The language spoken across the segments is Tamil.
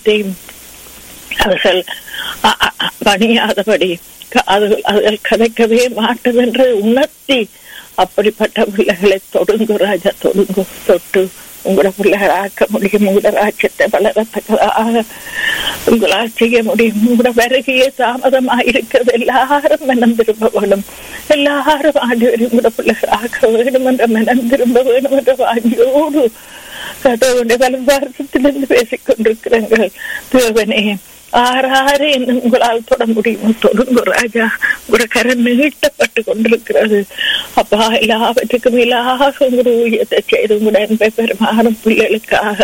சத்தியத்தையும் அவர்கள் அ- அ- அ- பணியாதபடி காதுகள் அதுகள் கதைக்கவே மாட்டதென்று உணர்த்தி அப்படிப்பட்ட பிள்ளைகளை தொடுங்கு ராஜா தொடுங்கு தொட்டு உங்களோட பிள்ளைகள் ஆக்க முடியும் உங்களோட ராஜ்யத்தை வளரத்தக்கதாக உங்களால் செய்ய முடியும் உங்களோட வருகையே தாமதமாக இருக்கிறது எல்லாரும் மனம் திரும்ப வேணும் எல்லாரும் ஆண்டு உங்களோட பிள்ளைகள் ஆக்க வேண்டும் என்ற மனம் திரும்ப வேண்டும் என்ற வாங்கியோடு கதவுடைய வலம்பாரத்திலிருந்து பேசிக் கொண்டிருக்கிறார்கள் தேவனே ஆறாறு என்று உங்களால் தொட முடியும் தொடுங்க ராஜா உங்களோட கரம் நீட்டப்பட்டு கொண்டிருக்கிறது அப்பா எல்லாவற்றுக்கும் மேலாக உங்களுடைய ஊழியத்தை செய்து உங்களுடைய அன்பை பெருமாறும் பிள்ளைகளுக்காக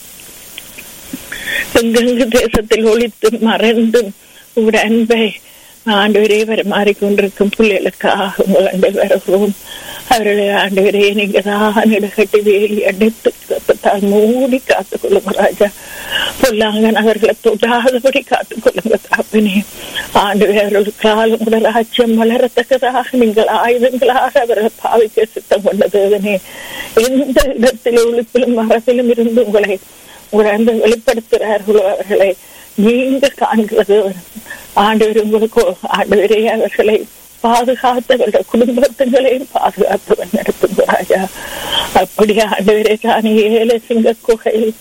எங்கெங்கு தேசத்தில் ஒளித்தும் மறைந்தும் உங்களுடைய அன்பை ஆண்டவரே வர மாறிக்கொண்டிருக்கும் பிள்ளைகளுக்காக உங்கள் அன்பை வருகிறோம் அவர்களை ஆண்டவரே நீங்க தான் இடகட்டி வேலி அடைத்து கப்பத்தால் மூடி காத்துக் கொள்ளுங்க ராஜா பொல்லாங்கன் அவர்களை தொடாதபடி காத்துக் கொள்ளுங்க தாப்பனே ஆண்டவரே அவர்களுக்கால் உங்கள் ராஜ்யம் வளரத்தக்கதாக நீங்கள் ஆயுதங்களாக அவர்களை பாவிக்க சித்தம் கொண்ட தேவனே எந்த இடத்திலும் ஒளிப்பிலும் மரத்திலும் இருந்து உங்களை உங்களை அந்த வெளிப்படுத்துகிறார்களோ அவர்களை நீங்க காண்கிறது ஆண்டவர் உங்களுக்கு ஆண்டவரே அவர்களை பாதுகாத்தவர்கள் குடும்பத்துகளையும் பாதுகாத்தவன் நடத்துங்க ராஜா அப்படி ஆண்டவரே தானே ஏழை சிங்க குகையில்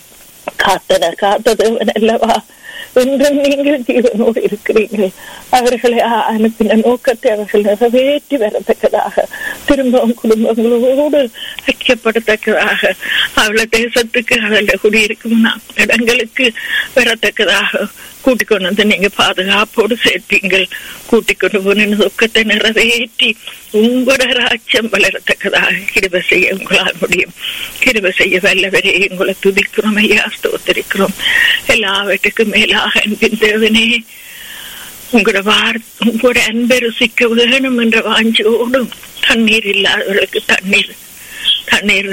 காத்தன காத்ததவன் அல்லவா என்றும் நீங்கள் ஜீவனோடு இருக்கிறீர்கள் அவர்களை அ- அனுப்பின நோக்கத்தை அவர்கள் நிறைவேற்றி வரத்தக்கதாக திரும்பவும் குடும்பங்களோடு ஐக்கியப்படத்தக்கதாக அவள தேசத்துக்கு அவள குடியிருக்கும் நா- இடங்களுக்கு வரத்தக்கதாக கூட்டிக் கொண்டு வந்து நீங்க பாதுகாப்போடு சேர்த்தீங்கள் கூட்டிக் கொண்டு போன நோக்கத்தை நிறைவேற்றி உங்களோட ராஜ்யம் வளரத்தக்கதாக கிருப செய்ய உங்களால் முடியும் கிருப செய்ய வல்லவரே உங்களை துதிக்கிறோம் ஐயா ஸ்தோத்திரிக்கிறோம் எல்லாவற்றுக்கும் மேலாக அன்பின் தேவனே உங்களோட வார் உங்களோட அன்பை ருசிக்க வேணும் என்ற வாஞ்சோடும் தண்ணீர் இல்லாதவர்களுக்கு தண்ணீர் தண்ணீர்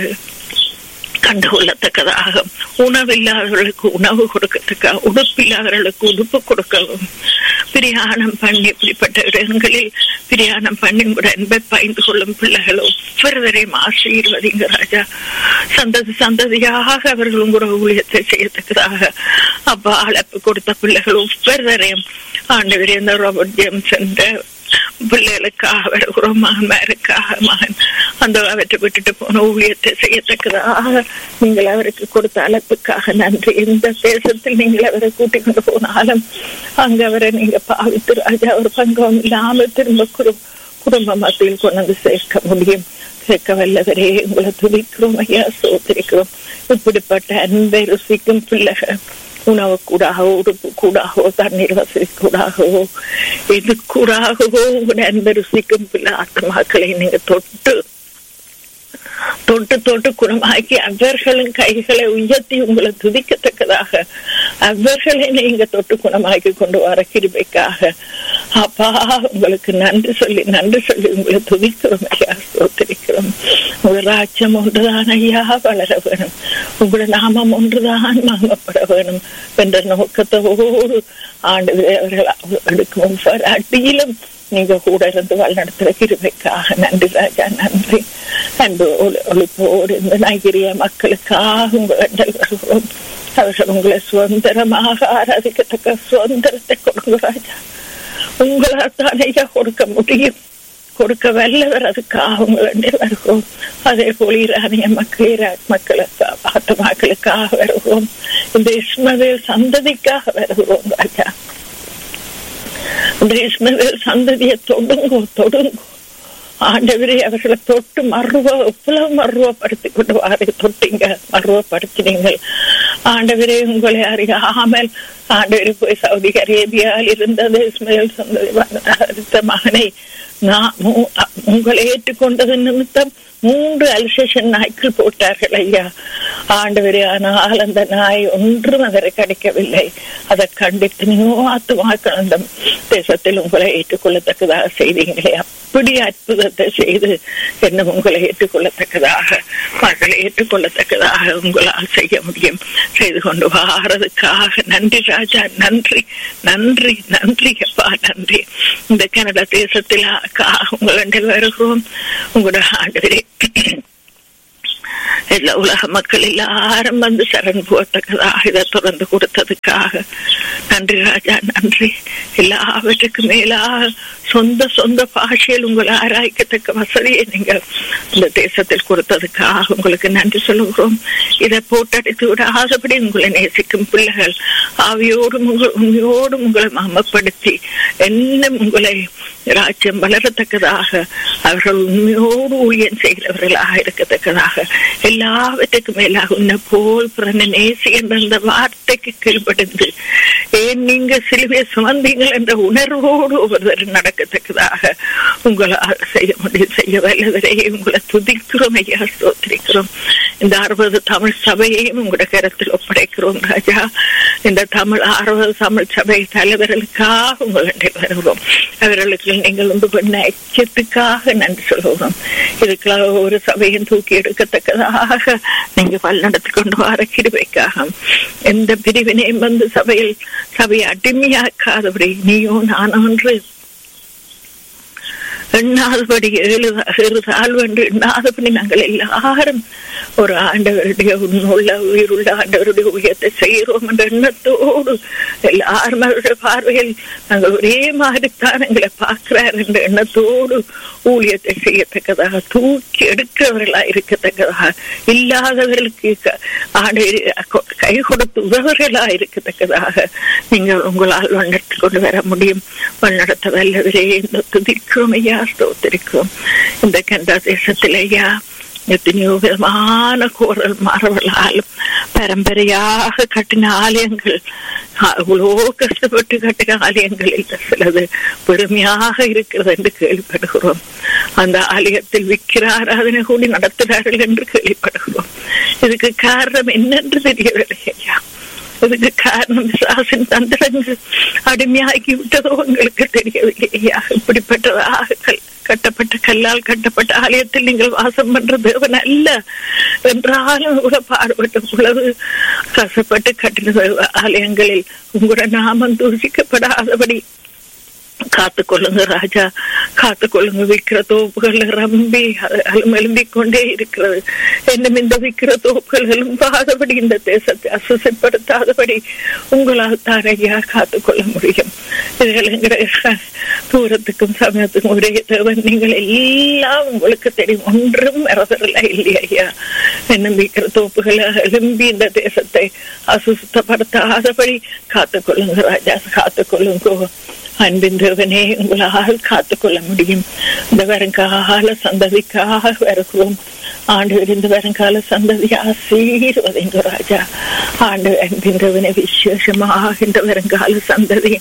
கண்டுகொள்ளத்தக்கதாக உணவில்லாதவர்களுக்கு உணவு கொடுக்கத்தக்க உடுப்பில்லாதவர்களுக்கு உடுப்பு கொடுக்கவும் பிரியாணம் பண்ணி இப்படிப்பட்ட இடங்களில் பிரியாணம் பண்ணி உங்களோட அன்பை பயந்து கொள்ளும் பிள்ளைகள் ஒவ்வொருவரையும் ஆசீர்வதிங்க ராஜா சந்ததி சந்ததியாக அவர்கள் உங்களோட ஊழியத்தை செய்யத்தக்கதாக அப்பா அழைப்பு கொடுத்த பிள்ளைகள் ஒவ்வொருவரையும் ஆண்டவரே இந்த ரோபர்ட் ஜேம்ஸ் என்ற பிள்ளைகளுக்காக வருகிறோம் மகன்மாருக்காக மகன் அந்த அவற்றை விட்டுட்டு போன ஊழியத்தை செய்யத்தக்கதாக நீங்கள் அவருக்கு கொடுத்த அழைப்புக்காக நன்றி எந்த தேசத்தில் நீங்கள் அவரை கூட்டிக் கொண்டு போனாலும் அங்க அவரை நீங்க பாவித்து ராஜா ஒரு பங்கம் இல்லாமல் திரும்ப குடு குடும்ப மத்தியில் கொண்டு வந்து சேர்க்க முடியும் சேர்க்க வல்லவரே உங்களை துதிக்கிறோம் ஐயா சோதரிக்கிறோம் இப்படிப்பட்ட அன்பை ருசிக்கும் பிள்ளைகள் உணவு கூடாகவோ உடுப்பு கூடாகவோ தண்ணீர் வசதி கூடாகவோ இது கூடாகவோ உங்களுடைய அன்பை ருசிக்கும் பிள்ளை ஆத்மாக்களை நீங்க தொட்டு தொட்டு தொட்டு குணமாக்கி அவர்களின் கைகளை உயர்த்தி உங்களை துதிக்கத்தக்கதாக அவர்களை நீங்க தொட்டு குணமாக்கி கொண்டு வர கிருபைக்காக அப்பா உங்களுக்கு நன்றி சொல்லி நன்றி சொல்லி உங்களை துதிக்கிறோம் ஐயா ஸ்தோத்திரிக்கிறோம் உங்க ராஜ்யம் ஒன்றுதான் ஐயா வளர வேணும் உங்களோட நாமம் ஒன்றுதான் மாமப்பட வேணும் என்ற நோக்கத்தோடு ஆண்டு அவர்கள் எடுக்கும் ஒவ்வொரு அடியிலும் நீங்க கூட இருந்து வழிநடத்துற கிருபைக்காக நன்றி ராஜா நன்றி அன்பு ஒளி- ஒளிப்போடு இந்த நைகிரிய மக்களுக்காக உங்கள் வருகிறோம் அவர்கள் உங்களை சுதந்திரமாக ஆராதிக்கத்தக்க சுதந்திரத்தை கொடுங்க ராஜா உங்களால் தான் ஐயா கொடுக்க முடியும் கொடுக்க வல்லவர் அதுக்காக உங்களை வருகிறோம் அதே போல ஈரானிய மக்கள் ஈராக் மக்களுக்காக ஆத்து மக்களுக்காக வருகிறோம் இந்த இஸ்மவேல் சந்ததிக்காக வருகிறோம் ராஜா இந்த இஸ்மவேல் சந்ததியை தொடுங்கோ தொடுங்கோ ஆண்டவரே அவர்களை தொட்டு மருவ எவ்வளவு மருவப்படுத்தி கொண்டு வாரி தொட்டீங்க மருவப்படுத்தினீங்கள் ஆண்டவரே உங்களை அறியாமல் ஆண்டவரே போய் சவுதி அரேபியாவில் இருந்தது இஸ்மேல் சந்ததி அடுத்த மகனை நான் மூ- அ- உங்களை ஏற்றுக்கொண்டது நிமித்தம் மூன்று அல்சேஷன் நாய்க்கள் போட்டார்கள் ஐயா ஆண்டவரே ஆனால் அந்த நாய் ஒன்றும் அதற்கு கிடைக்கவில்லை அதை கண்டித்து நீங்க ஆத்துமாக்கள் அந்த தேசத்தில் உங்களை ஏற்றுக்கொள்ளத்தக்கதாக செய்தீங்களே அப்படி அற்புதத்தை செய்து என்ன உங்களை ஏற்றுக்கொள்ளத்தக்கதாக மக்களை ஏற்றுக்கொள்ளத்தக்கதாக உங்களால் செய்ய முடியும் செய்து கொண்டு வாரதுக்காக நன்றி ராஜா நன்றி நன்றி நன்றி அப்பா நன்றி இந்த கனடா தேசத்தில் உங்களிடம் வருகிறோம் உங்களோட ஆண்டவரே எல்லா உலக மக்கள் எல்லாரும் வந்து சரண் போகத்தக்கதாக இதை தொடர்ந்து கொடுத்ததுக்காக நன்றி ராஜா நன்றி எல்லாவற்றுக்கும் மேலாக சொந்த சொந்த பாஷையில் உங்களை ஆராய்க்கத்தக்க வசதியை நீங்கள் இந்த தேசத்தில் கொடுத்ததுக்காக உங்களுக்கு நன்றி சொல்லுகிறோம் இதை போட்டடித்து விடாதபடி உங்களை நேசிக்கும் பிள்ளைகள் ஆவியோடும் உங்கள் உண்மையோடும் உங்களை மாமப்படுத்தி என்ன உங்களை ராஜ்யம் வளரத்தக்கதாக அவர்கள் உண்மையோடு ஊழியம் செய்கிறவர்களாக இருக்கத்தக்கதாக எல்லாவற்றுக்கும் மேலாக உன்னை போல் பிறந்த நேசி என்ற அந்த வார்த்தைக்கு கீழ்ப்படிந்து ஏன் நீங்க சிலுவை சுமந்தீங்கள் என்ற உணர்வோடு ஒவ்வொருவர் நடக்கத்தக்கதாக உங்களால் செய்ய முடியும் செய்ய வல்லவரே உங்களை துதிக்கிறோம் ஐயா ஸ்தோத்திரிக்கிறோம் இந்த அறுபது தமிழ் சபையையும் உங்களோட கருத்தில் ஒப்படைக்கிறோம் ராஜா இந்த தமிழ் அறுபது தமிழ் சபை தலைவர்களுக்காக உங்களிடம் வருகிறோம் அவர்களுக்கு நீங்கள் வந்து பண்ண ஐக்கியத்துக்காக நன்றி சொல்கிறோம் இதுக்காக ஒரு சபையும் தூக்கி எடுக்கத்தக்கதாக நீங்க பல்லடத்து கொண்டு வர கிருபைக்காக எந்த பிரிவினையும் வந்து சபையில் சபையை அடிமையாக்காதபடி நீயோ நான் ஒன்று எண்ணாதபடி ஏழு ஏழு தாழ்வென்று எண்ணாதபடி நாங்கள் எல்லாரும் ஒரு ஆண்டவருடைய உள்ள உயிருள்ள ஆண்டவருடைய உயரத்தை செய்கிறோம் என்ற எண்ணத்தோடு எல்லாரும் அவருடைய பார்வையில் நாங்கள் ஒரே மாதிரித்தான் எங்களை பார்க்கிறார் என்ற எண்ணத்தோடு ஊழியத்தை செய்யத்தக்கதாக தூக்கி எடுக்கிறவர்களா இருக்கத்தக்கதாக இல்லாதவர்களுக்கு ஆண்டு கை கொடுத்து உதவர்களா இருக்கத்தக்கதாக நீங்கள் உங்களால் வண்ணத்து கொண்டு வர முடியும் வழிநடத்த வல்லவரே இந்த துதிக்கிறோம் ஐயா ஸ்தோத்திரிக்கிறோம் இந்த கண்டா தேசத்தில் ஐயா எத்தனையோ விதமான கோரல் மாறவர்களாலும் பரம்பரையாக கட்டின ஆலயங்கள் அவ்வளோ கஷ்டப்பட்டு கட்டின ஆலயங்களில் சிலது பெருமையாக இருக்கிறது என்று கேள்விப்படுகிறோம் அந்த ஆலயத்தில் விற்கிற ஆராதனை கூடி நடத்துகிறார்கள் என்று கேள்விப்படுகிறோம் இதுக்கு காரணம் என்னென்று தெரியவில்லை ஐயா இதுக்கு காரணம் விசுவாசின் தந்திரங்கள் அடிமையாகி விட்டதோ உங்களுக்கு தெரியவில்லையா இப்படிப்பட்டதாக கட்டப்பட்ட கல்லால் கட்டப்பட்ட ஆலயத்தில் நீங்கள் வாசம் பண்ற தேவன் அல்ல என்றாலும் கூட பாடுபட்ட உழவு கசப்பட்டு கட்டின ஆலயங்களில் உங்களோட நாமம் தூஷிக்கப்படாதபடி காத்து கொள்ளுங்க ராஜா காத்து கொள்ளுங்க விற்கிற தோப்புகள் ரம்பி எலும்பிக் கொண்டே இருக்கிறது என்னும் இந்த விற்கிற தோப்புகள் எலும்பாதபடி இந்த தேசத்தை அசுசப்படுத்தாதபடி உங்களால் தான் ஐயா காத்து கொள்ள முடியும் இதுகளுங்கிற தூரத்துக்கும் சமயத்துக்கும் ஒரே தேவன் நீங்கள் எல்லாம் உங்களுக்கு தெரியும் ஒன்றும் மறதல இல்லையா ஐயா என்னும் விற்கிற தோப்புகளை எலும்பி இந்த தேசத்தை அசுத்தப்படுத்தாதபடி காத்து கொள்ளுங்க ராஜா காத்து கொள்ளுங்க அன்பின் தேவனே உங்களால் காத்துக்கொள்ள முடியும் இந்த வருங்கால சந்ததிக்காக வருகிறோம் ஆண்டு இந்த வருங்கால சந்ததி ஆசீர்வதிங்க ராஜா ஆண்டு அன்பின் தேவனை விசேஷமாக இந்த வருங்கால சந்ததி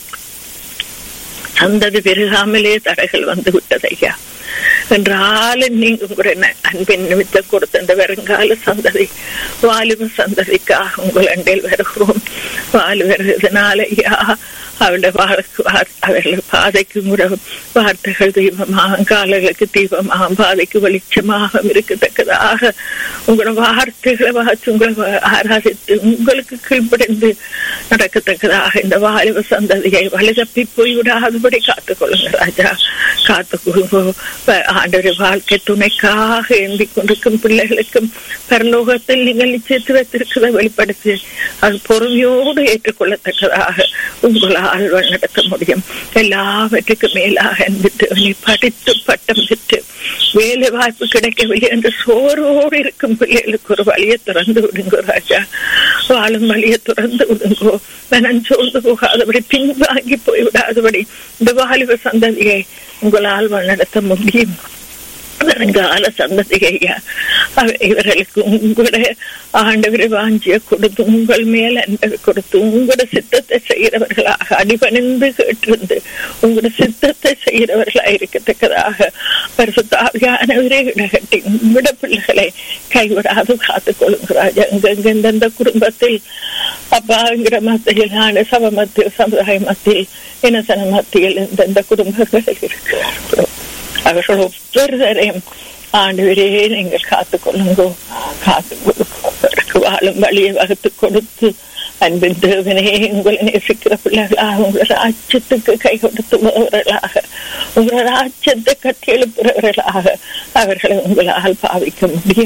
சந்ததி பெருகாமலே தடைகள் வந்து விட்டதையா என்றாலும் நீங்க உங்களுடைய அன்பின் நிமித்தம் கொடுத்த இந்த வருங்கால சந்ததி வாலிப சந்ததிக்காக உங்கள் அண்டையில் வருகிறோம் வாலி வருகிறதுனால ஐயா அவருடைய அவர்கள் பாதைக்கு கூட வார்த்தைகள் தீபமாக காலங்களுக்கு தீபமாக பாதைக்கு வெளிச்சமாக இருக்கத்தக்கதாக உங்களோட வார்த்தைகளை வாசி உங்களை ஆராதித்து உங்களுக்கு கீழ்ப்படைந்து நடக்கத்தக்கதாக இந்த வாலிப சந்ததியை வழிதப்பி போய்விடாதபடி காத்துக்கொள்ளுங்க ராஜா காத்துக்கொள்ளுங்க ஆண்டவரை வாழ்க்கை துணைக்காக ஏந்தி கொண்டிருக்கும் பிள்ளைகளுக்கும் பரலோகத்தில் நீங்கள் நிச்சயத்து வைத்திருக்கிறத வெளிப்படுத்தி அது பொறுமையோடு ஏற்றுக்கொள்ளத்தக்கதாக உங்களால் நடத்த முடியும் எல்லாவற்றுக்கும் மேலாக என்பது நீ படித்து பட்டம் பெற்று வேலை வாய்ப்பு கிடைக்கவில்லை என்று சோரோடு இருக்கும் பிள்ளைகளுக்கு ஒரு வழியை திறந்து விடுங்கோ ராஜா வாழும் வழியை திறந்து விடுங்கோ மனம் சோர்ந்து போகாதபடி பின்வாங்கி போய்விடாதபடி இந்த வாலிப சந்ததியை உங்களால் நடத்த முடியும் வருங்கால சந்ததிகையா இவர்களுக்கு உங்களுடைய ஆண்டவரை வாஞ்சிய கொடுத்து உங்கள் மேல் அன்பை கொடுத்து உங்களோட சித்தத்தை செய்கிறவர்களாக அடிபணிந்து கேட்டிருந்து உங்களோட சித்தத்தை செய்கிறவர்களாக இருக்கத்தக்கதாக பரிசுத்தாவியானவரே இடகட்டி உங்களோட பிள்ளைகளை கைவிடாது காத்துக் கொள்ளுங்க ராஜா எங்கெங்க எந்தெந்த குடும்பத்தில் அப்பாங்கிற மத்தியில் ஆன சப மத்தியில் சமுதாய மத்தியில் இனசன மத்தியில் எந்தெந்த குடும்பங்கள் இருக்கிறார்களோ அவர்கள் ஒவ்வொருவரையும் ஆண்டவரே நீங்கள் காத்துக் கொள்ளுங்கோ காத்து கொடுக்கு வாழும் வழியை வகுத்து கொடுத்து அன்பின் தேவனே உங்களை நேசிக்கிற பிள்ளைகளாக உங்களோட ராஜ்யத்துக்கு கை கொடுத்துள்ளவர்களாக உங்களோட ராஜ்யத்தை கட்டி எழுப்புறவர்களாக அவர்களை உங்களால் பாவிக்க முடியும்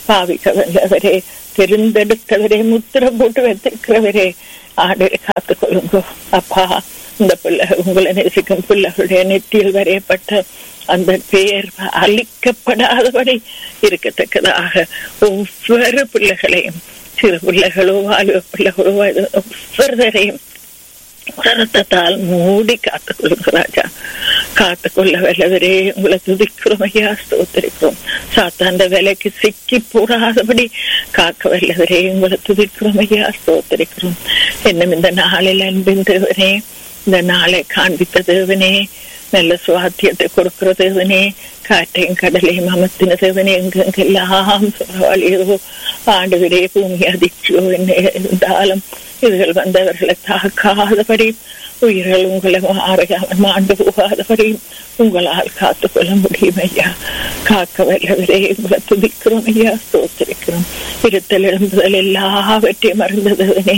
பாவிக்க வல்லவரே தெரிந்தெடுத்தவரே முத்திரம் போட்டு வைத்திருக்கிறவரே ஆண்டரை காத்துக் கொள்ளுங்க அப்பா இந்த பிள்ளை உங்களை நேசிக்கும் பிள்ளைகளுடைய நெத்தியில் வரையப்பட்ட அந்த பெயர் அழிக்கப்படாதபடி இருக்கத்தக்கதாக ஒவ்வொரு பிள்ளைகளையும் சிறு பிள்ளைகளோ வாலிப பிள்ளைகளோ ஒவ்வொருவரையும் ரத்தத்தால் மூடி காத்துக் கொள்ளுங்க ராஜா காத்துக்கொள்ள வல்லவரே உங்களை துதிக்கிறோம் ஐயா ஸ்தோத்திரிக்கிறோம் சாத்தாண்ட வேலைக்கு சிக்கி போடாதபடி காக்க வல்லவரே உங்களை துதிக்கிறோம் ஐயா ஸ்தோத்திரிக்கிறோம் என்னும் இந்த நாளில் அன்பின் தேவனே இந்த நாளை காண்பித்த தேவனே நல்ல சுவாத்தியத்தை கொடுக்கிற தேவனே காற்றையும் கடலையும் அமர்த்தின தேவனே எங்கெங்கெல்லாம் சுறவாளியோ ஆண்டுகளே பூமி அதிர்ச்சியோ என்ன இருந்தாலும் இதுகள் வந்தவர்களை தாக்காதபடி உயிர்கள் உங்களை மாறாமல் மாண்டு போகாதபடி உங்களால் காத்துக்கொள்ள முடியும் ஐயா காக்க வல்லவரே உங்களை துதிக்கிறோம் ஐயா ஸ்தோத்திரிக்கிறோம் இருத்தல் எழும்புதல் எல்லாவற்றையும் மறந்ததுனே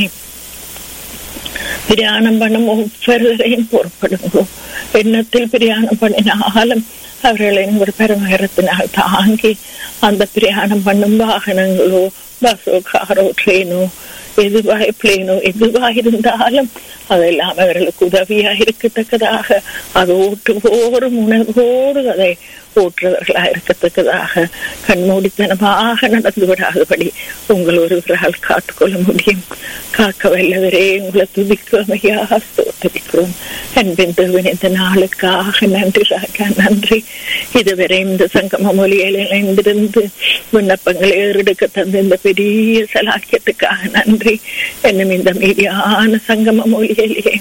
பிரயாணம் பண்ணும் ஒவ்வொருவரையும் பொறுப்படுங்கோ எண்ணத்தில் பிரயாணம் பண்ணினாலும் அவர்களை ஒரு பெருமகரத்தினால் தாங்கி அந்த பிரயாணம் பண்ணும் வாகனங்களோ பஸ்ஸோ காரோ ட்ரெயினோ எதுவாய் பிளேனோ எதுவாக இருந்தாலும் அதெல்லாம் அவர்களுக்கு உதவியா இருக்கத்தக்கதாக அது ஓட்டுவோடு உணர்வோடு அதை ஓட்டுறவர்களா இருக்கத்தக்கதாக கண்மூடித்தனமாக நடந்து விடாதபடி உங்கள் ஒருவரால் காத்துக்கொள்ள முடியும் காக்க வல்லவரே உங்களை துதிக்கிறோம் ஐயா ஸ்தோத்தரிக்கிறோம் அன்பின் தேவன் இந்த நாளுக்காக நன்றி ராஜா நன்றி இதுவரை இந்த சங்கம மொழியில் இணைந்திருந்து விண்ணப்பங்களை ஏறெடுக்க தந்த இந்த பெரிய சலாக்கியத்துக்காக நன்றி என்னும் இந்த மீதியான சங்கம மொழியிலே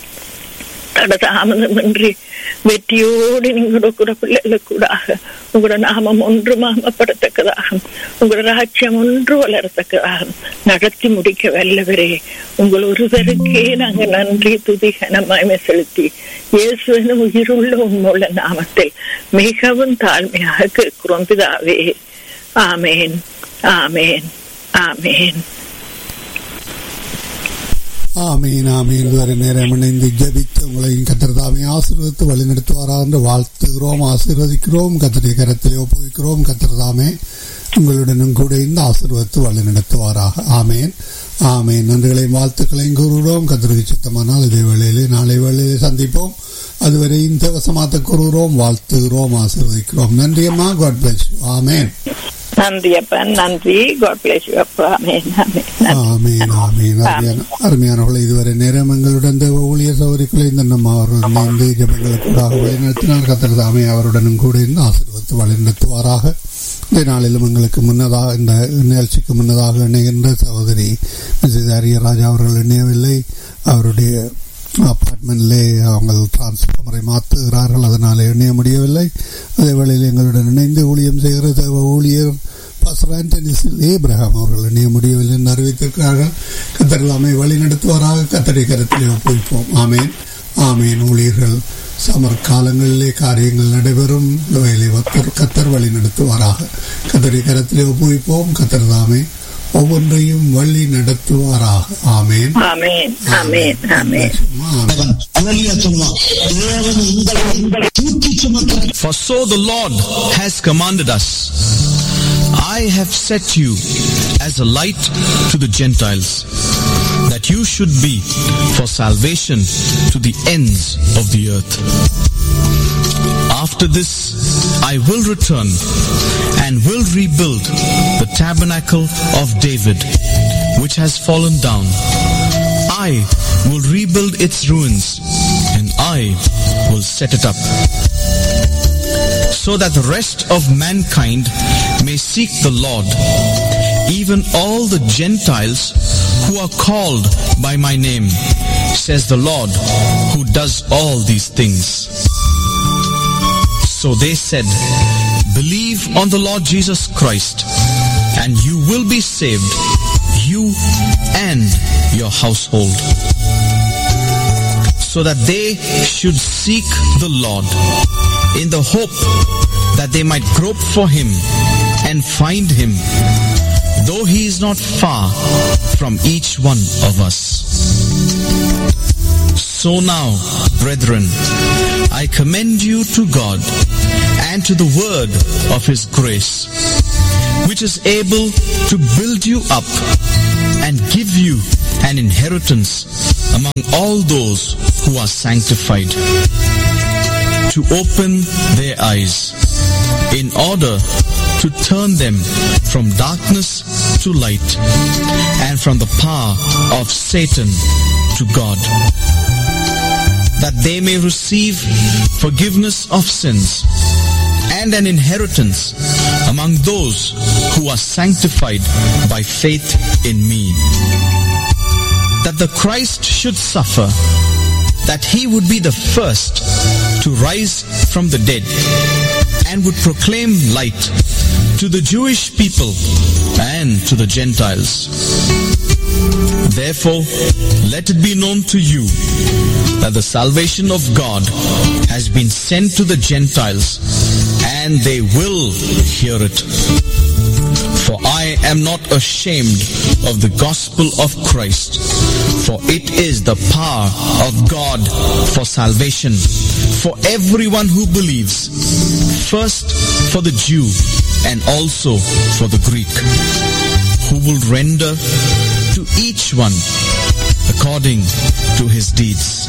தடதாமதமின்றி வெற்றியோடு நீங்களோட கூட பிள்ளைகளுக்கு கூடாக உங்களோட நாமம் ஒன்று மாமப்படத்தக்கதாக உங்களோட ராஜ்யம் ஒன்று வளரத்தக்கதாக நடத்தி முடிக்க வல்லவரே உங்கள் ஒருவருக்கே நாங்க நன்றி துதி கனமாய்மை செலுத்தி இயேசுவின் உயிருள்ள உண்மையுள்ள நாமத்தில் மிகவும் தாழ்மையாக கேட்கிறோம் பிதாவே ஆமேன் ஆமேன் ஆமேன் ஆமீன் ஆமீன் இதுவரை நேரம் இணைந்து ஜபித்து உங்களையும் கத்திரதாமை ஆசீர்வதித்து வழிநடத்துவாரா என்று வாழ்த்துகிறோம் ஆசீர்வதிக்கிறோம் கத்திரிய கரத்திலே ஒப்புவிக்கிறோம் கத்திரதாமே உங்களுடனும் கூட இந்த ஆசீர்வதித்து வழிநடத்துவாராக ஆமேன் ஆமேன் நன்றிகளையும் வாழ்த்துக்களையும் கூறுகிறோம் கத்திரிக்கு சித்தமானால் இதே வேளையிலே நாளை வேளையிலே சந்திப்போம் அதுவரை இந்த வசமாத்த கூறுகிறோம் வாழ்த்துகிறோம் ஆசீர்வதிக்கிறோம் நன்றி அம்மா காட் பிளஸ் ஆமேன் நன்றி அப்பா நன்றி காட் பிளேஸ் யூ அப்பா ஆமேன் ஆமீன் ஆமீன் அருமையான அருமையானவர்களை இதுவரை நேரம் எங்களுடன் தேவ ஊழிய சௌரிக்குள்ள இந்த நம்ம அவர்கள் இணைந்து ஜபங்களுக்கூடாக வழிநடத்தினார் கத்திரதாமே அவருடனும் கூட இருந்து ஆசீர்வத்து வழிநடத்துவாராக இந்த நாளிலும் எங்களுக்கு முன்னதாக இந்த நிகழ்ச்சிக்கு முன்னதாக இணைகின்ற சகோதரி மிஸ்ஸஸ் அரியராஜா அவர்கள் இணையவில்லை அவருடைய அப்பார்ட்மெண்ட்லே அவங்க டிரான்ஸ்ஃபார்மரை மாற்றுகிறார்கள் அதனால் இணைய முடியவில்லை அதே வேளையில் எங்களுடன் இணைந்து ஊழியம் செய்கிற தேவ ஊழியர் பாஸ்டர் ஆண்டனிஸில் ஏப்ரஹாம் அவர்கள் இணைய முடியவில்லை என்று அறிவித்திருக்கிறார்கள் கத்தர்களாமை வழி நடத்துவாராக கத்தரை கருத்திலே ஒப்புவிப்போம் ஆமேன் ஆமேன் ஊழியர்கள் சமர் காலங்களிலே காரியங்கள் நடைபெறும் வேலை கத்தர் வழி நடத்துவாராக கத்தரை கரத்திலே ஒப்புவிப்போம் கத்தர் தாமே ஒவ்வொன்றையும் வழி நடத்துவாராக ஆமேன் ஆமேன் ஆமேன் ஆமேன் For so the Lord has commanded us, I have set you as a light to the Gentiles, that you should be for salvation to the ends of the earth. After this, I will return and will rebuild the tabernacle of David, which has fallen down. I will rebuild its ruins, and I will set it up, so that the rest of mankind may seek the Lord, even all the Gentiles who are called by my name, says the Lord, who does all these things. So they said, Believe on the Lord Jesus Christ, and you will be saved, you and your household. So that they should seek the Lord in the hope that they might grope for him and find him, though he is not far from each one of us. So now, brethren, I commend you to God and to the word of his grace, which which is able to build you up and give you an inheritance among all those who are sanctified. To open their eyes in order to turn them from darkness to light and from the power of Satan to God that they may receive forgiveness of sins and an inheritance among those who are sanctified by faith in me. That the Christ should suffer, that he would be the first to rise from the dead and would proclaim light to the Jewish people and to the Gentiles. Therefore, let it be known to you that the salvation of God has been sent to the Gentiles and they will hear it. For I am not ashamed of the gospel of Christ, for it is the power of God for salvation for everyone who believes, first for the Jew and also for the Greek, who will render to each one according to his deeds.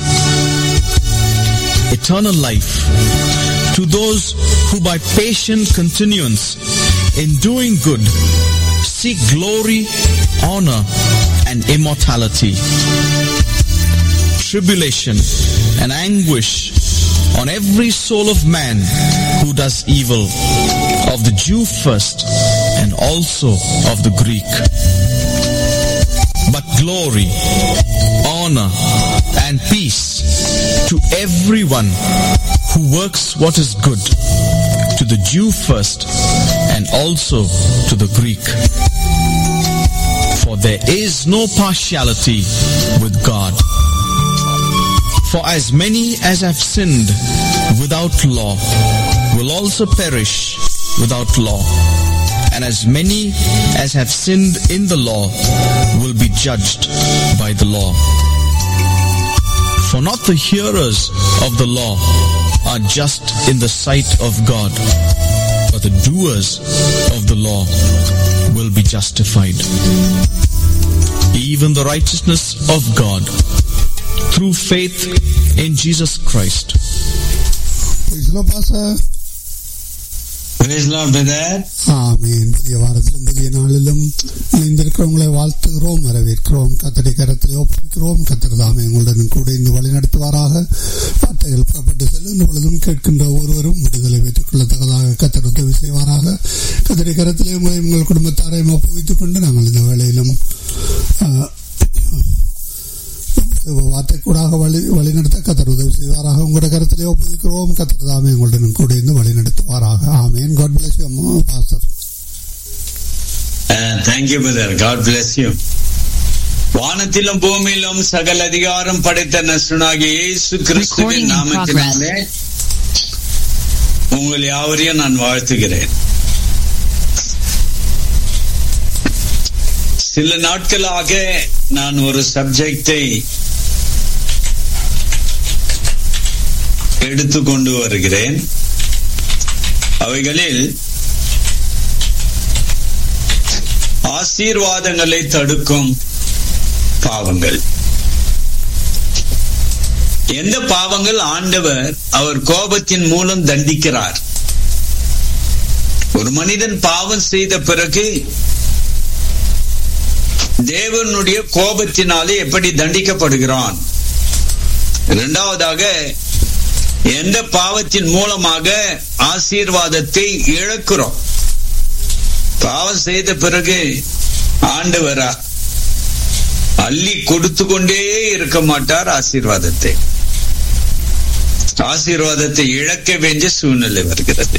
Eternal life to those who by patient continuance in doing good seek glory, honor, and immortality. Tribulation and anguish on every soul of man who does evil, of the Jew first, and also of the Greek. But glory, honor, and peace to everyone who works what is good, to the Jew first, and also to the Greek. For there is no partiality with God. For as many as have sinned without law will also perish without law. And as many as have sinned in the law will be judged by the law. For not the hearers of the law are just in the sight of God, but the doers of the law will be justified. Even the righteousness of God through faith in Jesus Christ. Praise the Lord, Pastor. Praise Lord, brother. ஆமீன் புதிய வாரத்திலும் புதிய நாளிலும் இணைந்திருக்கிறவங்களை வாழ்த்துகிறோம் வரவேற்கிறோம் கத்தடி கரத்திலே ஒப்புவிக்கிறோம் கத்தர் தாமே உங்களுடன் கூட இருந்து வழி நடத்துவாராக வார்த்தைகள் புறப்பட்டு செல்லுகின்ற பொழுதும் கேட்கின்ற ஒருவரும் விடுதலை வைத்துக் கொள்ளத்தக்கதாக கத்தர் உதவி செய்வாராக கத்தடி கரத்திலே உங்களை உங்கள் குடும்பத்தாரையும் ஒப்புவித்துக் கொண்டு நாங்கள் இந்த வேளையிலும் ஆ, வார்த்தை கூடாக வழி வழிநடத்த கத்தர் உதவி செய்வாராக உங்களோட கருத்திலே ஒப்புவிக்கிறோம் கத்தர் தாமே உங்களுடன் கூட இருந்து வழி நடத்துவாராக ஆமேன் காட் பிளஸ் யூ அம்மா pastor Uh, thank you, brother. God bless you. வானத்திலும் பூமியிலும் சகல அதிகாரம் படைத்த நசுனாகிய இயேசு கிறிஸ்துவின் Recording in நாமத்தினாலே உங்கள் யாவரையும் நான் வாழ்த்துகிறேன் சில நாட்களாக நான் ஒரு சப்ஜெக்டை எடுத்துக்கொண்டு வருகிறேன் அவைகளில் ஆசீர்வாதங்களை தடுக்கும் பாவங்கள் எந்த பாவங்கள் ஆண்டவர் அவர் கோபத்தின் மூலம் தண்டிக்கிறார் ஒரு மனிதன் பாவம் செய்த பிறகு தேவனுடைய கோபத்தினாலே எப்படி தண்டிக்கப்படுகிறான் இரண்டாவதாக எந்த பாவத்தின் மூலமாக ஆசீர்வாதத்தை இழக்கிறோம் பாவம் செய்த பிறகு ஆண்டவரா அள்ளி கொடுத்து கொண்டே இருக்க மாட்டார் ஆசீர்வாதத்தை ஆசீர்வாதத்தை இழக்க வேண்டிய சூழ்நிலை வருகிறது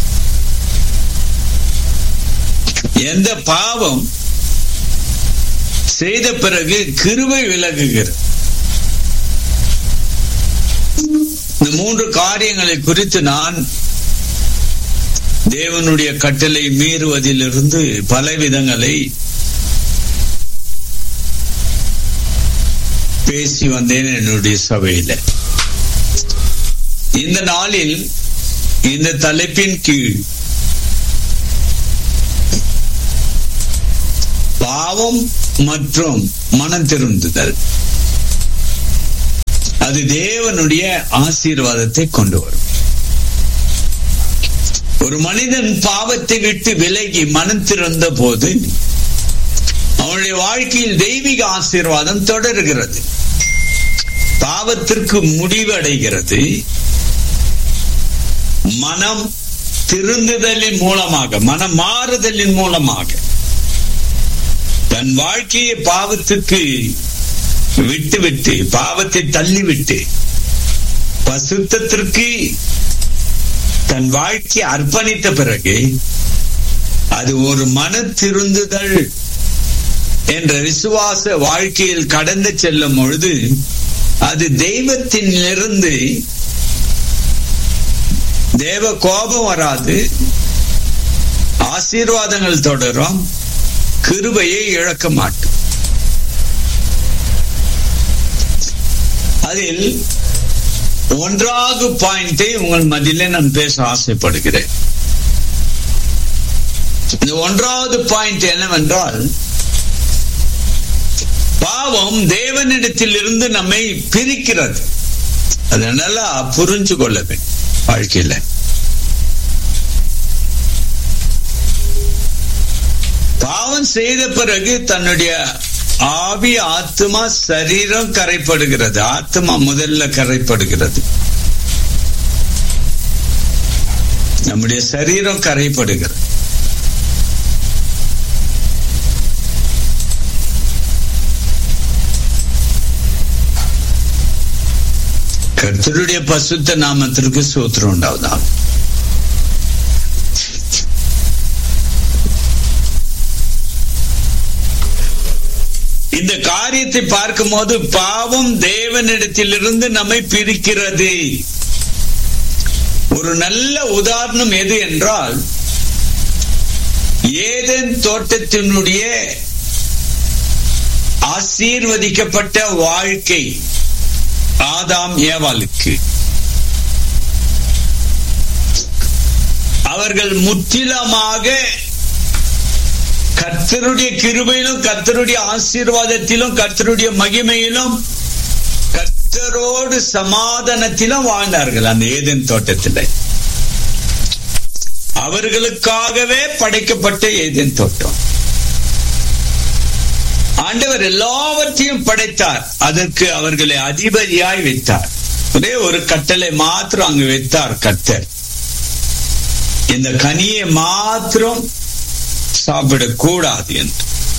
எந்த பாவம் செய்த பிறகு கிருபை விலகுகிறது இந்த மூன்று காரியங்களை குறித்து நான் தேவனுடைய கட்டளை மீறுவதிலிருந்து பல விதங்களை பேசி வந்தேன் என்னுடைய சபையில இந்த நாளில் இந்த தலைப்பின் கீழ் பாவம் மற்றும் மனம் திருந்துதல் அது தேவனுடைய ஆசீர்வாதத்தை கொண்டு வரும் ஒரு மனிதன் பாவத்தை விட்டு விலகி மனம் திறந்த போது அவனுடைய வாழ்க்கையில் தெய்வீக ஆசீர்வாதம் தொடர்கிறது பாவத்திற்கு முடிவடைகிறது மனம் திருந்துதலின் மூலமாக மனம் மாறுதலின் மூலமாக தன் வாழ்க்கையை பாவத்துக்கு விட்டு விட்டு பாவத்தை தள்ளிவிட்டு பசுத்தத்திற்கு தன் வாழ்க்கையை அர்ப்பணித்த பிறகு அது ஒரு மன திருந்துதல் என்ற விசுவாச வாழ்க்கையில் கடந்து செல்லும் பொழுது அது தெய்வத்திலிருந்து தேவ கோபம் வராது ஆசீர்வாதங்கள் தொடரும் கிருபையை இழக்க மாட்டோம் அதில் ஒன்றாவது பாயிண்டை உங்கள் மதியிலே நான் பேச ஆசைப்படுகிறேன் இந்த ஒன்றாவது பாயிண்ட் என்னவென்றால் பாவம் தேவனிடத்தில் இருந்து நம்மை பிரிக்கிறது அதை நல்லா புரிஞ்சு கொள்ள வேண்டும் வாழ்க்கையில பாவம் செய்த பிறகு தன்னுடைய ஆவி ஆத்மா சரீரம் கரைப்படுகிறது ஆத்மா முதல்ல கரைப்படுகிறது நம்முடைய சரீரம் கரைப்படுகிறது கர்த்தருடைய பசுத்த நாமத்திற்கு சூத்திரம் உண்டாவதாம் இந்த காரியத்தை பார்க்கும்போது பாவம் தேவனிடத்திலிருந்து நம்மை பிரிக்கிறது ஒரு நல்ல உதாரணம் எது என்றால் ஏதன் தோட்டத்தினுடைய ஆசீர்வதிக்கப்பட்ட வாழ்க்கை ஆதாம் ஏவாளுக்கு அவர்கள் முற்றிலுமாக கர்த்தருடைய கிருபையிலும் கர்த்தருடைய ஆசீர்வாதத்திலும் கர்த்தருடைய மகிமையிலும் கர்த்தரோடு சமாதானத்திலும் வாழ்ந்தார்கள் அந்த ஏதேன் தோட்டத்தில் அவர்களுக்காகவே படைக்கப்பட்ட ஏதேன் தோட்டம் ஆண்டவர் எல்லாவற்றையும் படைத்தார் அதற்கு அவர்களை அதிபதியாய் வைத்தார் ஒரே ஒரு கட்டளை மாத்திரம் அங்கு வைத்தார் கர்த்தர் இந்த கனியை மாத்திரம் சாப்பிடக்கூடாது என்று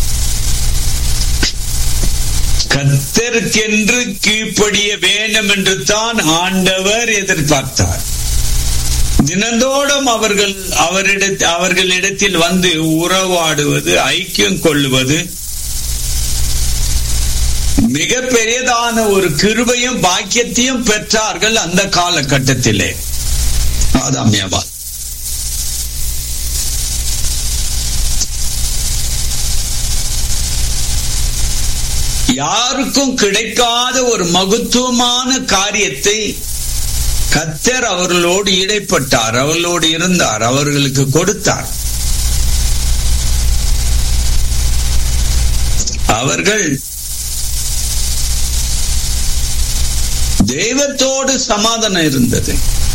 கத்தருக்கென்று கீழ்ப்படிய வேண்டும் என்று தான் ஆண்டவர் எதிர்பார்த்தார் தினந்தோறும் அவர்கள் அவரிட அவர்களிடத்தில் வந்து உறவாடுவது ஐக்கியம் கொள்ளுவது மிக பெரியதான ஒரு கிருபையும் பாக்கியத்தையும் பெற்றார்கள் அந்த காலகட்டத்திலே ஆதாம் ஏவாள் யாருக்கும் கிடைக்காத ஒரு மகத்துவமான காரியத்தை கத்தர் அவர்களோடு இடைப்பட்டார் அவர்களோடு இருந்தார் அவர்களுக்கு கொடுத்தார் அவர்கள் தெய்வத்தோடு சமாதானம் இருந்தது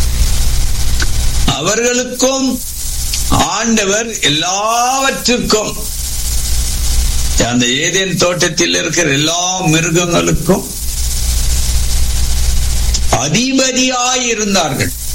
அவர்களுக்கும் ஆண்டவர் எல்லாவற்றுக்கும் அந்த ஏதேன் தோட்டத்தில் இருக்கிற எல்லா மிருகங்களுக்கும் அதிபதியாய் இருந்தார்கள்